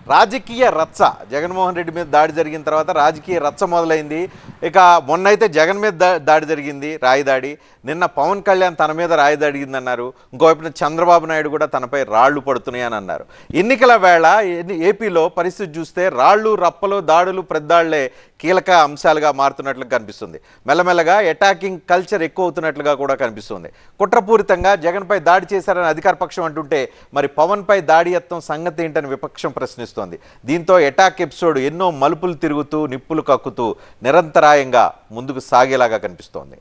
రాజకీయ రచ్చ జగన్మోహన్ రెడ్డి మీద దాడి జరిగిన తర్వాత రాజకీయ రచ్చ మొదలైంది ఇక మొన్న అయితే జగన్ మీద దా- దాడి జరిగింది రాయి దాడి నిన్న పవన్ కళ్యాణ్ తన మీద రాయి దాడిగింది అన్నారు ఇంకోవైపున చంద్రబాబు నాయుడు కూడా తనపై రాళ్లు పడుతున్నాయి అని అన్నారు ఎన్నికల వేళ ఎన్ని- ఏపీలో పరిస్థితి చూస్తే రాళ్ళు రప్పలు దాడులు ప్రద్దాళ్లే కీలక అంశాలుగా మారుతున్నట్లు కనిపిస్తుంది మెల్లమెల్లగా అటాకింగ్ కల్చర్ ఎక్కువ అవుతున్నట్లుగా కూడా కనిపిస్తుంది కుట్రపూరితంగా జగన్పై దాడి చేశారని అధికార పక్షం అంటుంటే మరి పవన్పై దాడి యత్నం సంగతి ఏంటని విపక్షం ప్రశ్నిస్తోంది దీంతో అటాక్ ఎపిసోడ్ ఎన్నో మలుపులు తిరుగుతూ నిప్పులు కక్కుతూ నిరంతరాయంగా ముందుకు సాగేలాగా కనిపిస్తోంది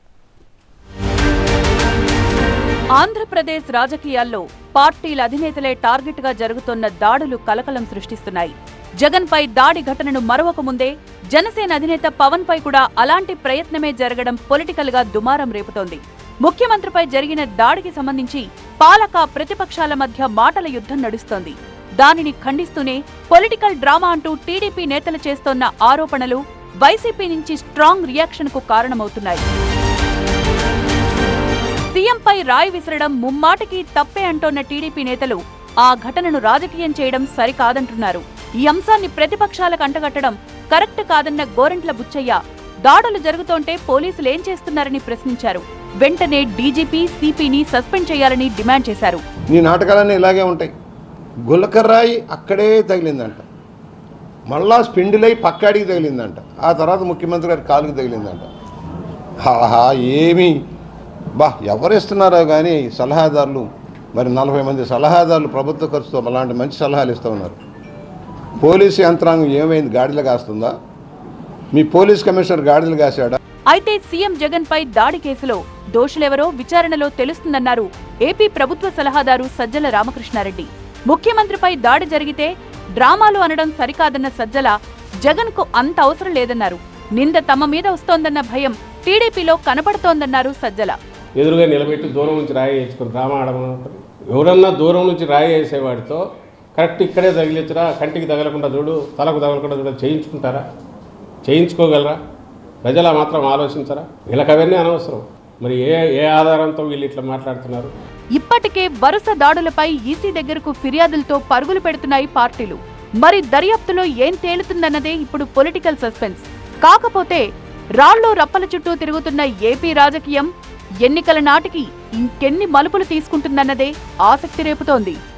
ఆంధ్రప్రదేశ్ రాజకీయాల్లో పార్టీల అధినేతలే టార్గెట్ గా జరుగుతున్న దాడులు కలకలం సృష్టిస్తున్నాయి జగన్ పై దాడి ఘటనను మరొక ముందే జనసేన అధినేత పవన్ పై కూడా అలాంటి ప్రయత్నమే జరగడం పొలిటికల్ గా దుమారం రేపుతోంది ముఖ్యమంత్రిపై జరిగిన దాడికి సంబంధించి పాలక ప్రతిపక్షాల మధ్య మాటల యుద్ధం నడుస్తోంది దానిని ఖండిస్తూనే పొలిటికల్ డ్రామా అంటూ టీడీపీ నేతలు చేస్తోన్న ఆరోపణలు వైసీపీ నుంచి స్ట్రాంగ్ రియాక్షన్ కు కారణమవుతున్నాయి సీఎంపై రాయి విసరడం ముమ్మాటికి తప్పే అంటోన్న టీడీపీ నేతలు ఆ ఘటనను రాజకీయం చేయడం సరికాదంటున్నారు ఈ అంశాన్ని ప్రతిపక్షాలకు అంటగట్టడం కరెక్ట్ కాదన్న గోరంట్ల బుచ్చయ్య దాడులు జరుగుతోంటే పోలీసులు ఏం చేస్తున్నారని ప్రశ్నించారు వెంటనే డీజీపీ సిపిని సస్పెండ్ చేయాలని డిమాండ్ చేశారు నీ నాటకాలన్నీ ఇలాగే ఉంటాయి గులకర్రాయి అక్కడే తగిలిందంట మళ్ళా స్పిండిలై పక్కాడికి తగిలిందంట ఆ తర్వాత ముఖ్యమంత్రి గారి కాలుకి తగిలిందంట ఆహా ఏమి బా ఎవరిస్తున్నారో కానీ సలహాదారులు మరి నలభై మంది సలహాదారులు ప్రభుత్వ ఖర్చుతో అలాంటి మంచి సలహాలు ఇస్తూ ఉన్నారు పోలీసు యంత్రాంగం ఏమైంది గాడిలో కాస్తుందా మీ పోలీస్ కమిషనర్ గాడిదలు కాశాడా అయితే సీఎం జగన్ పై దాడి కేసులో దోషులెవరో విచారణలో తెలుస్తుందన్నారు ఏపీ ప్రభుత్వ సలహాదారు సజ్జల రామకృష్ణారెడ్డి ముఖ్యమంత్రిపై దాడి జరిగితే డ్రామాలు అనడం సరికాదన్న సజ్జల జగన్ కు అంత అవసరం లేదన్నారు నింద తమ మీద వస్తోందన్న భయం టీడీపీలో కనపడుతోందన్నారు సజ్జల ఎదురుగా నిలబెట్టి దూరం నుంచి రాయి వేసుకుని డ్రామా ఆడమంటారు ఎవరన్నా దూరం నుంచి రాయి వేసేవాడితో కరెక్ట్ ఇక్కడే తగిలించరా కంటికి తగలకుండా చూడు తలకు తగలకుండా చూడు చేయించుకుంటారా చేయించుకోగలరా ప్రజలు ఆ మాత్రం ఆలోచించరా వీళ్ళకి అవన్నీ అనవసరం మరి ఏ ఏ ఆధారంతో వీళ్ళు ఇట్లా మాట్లాడుతున్నారు ఇప్పటికే వరుస దాడులపై ఈసీ దగ్గరకు ఫిర్యాదులతో పరుగులు పెడుతున్నాయి పార్టీలు మరి దర్యాప్తులో ఏం తేలుతుందన్నదే ఇప్పుడు పొలిటికల్ సస్పెన్స్ కాకపోతే రాళ్ళు రప్పల చుట్టూ తిరుగుతున్న ఏపీ రాజకీయం ఎన్నికల నాటికి ఇంకెన్ని మలుపులు తీసుకుంటుందన్నదే ఆసక్తి రేపుతోంది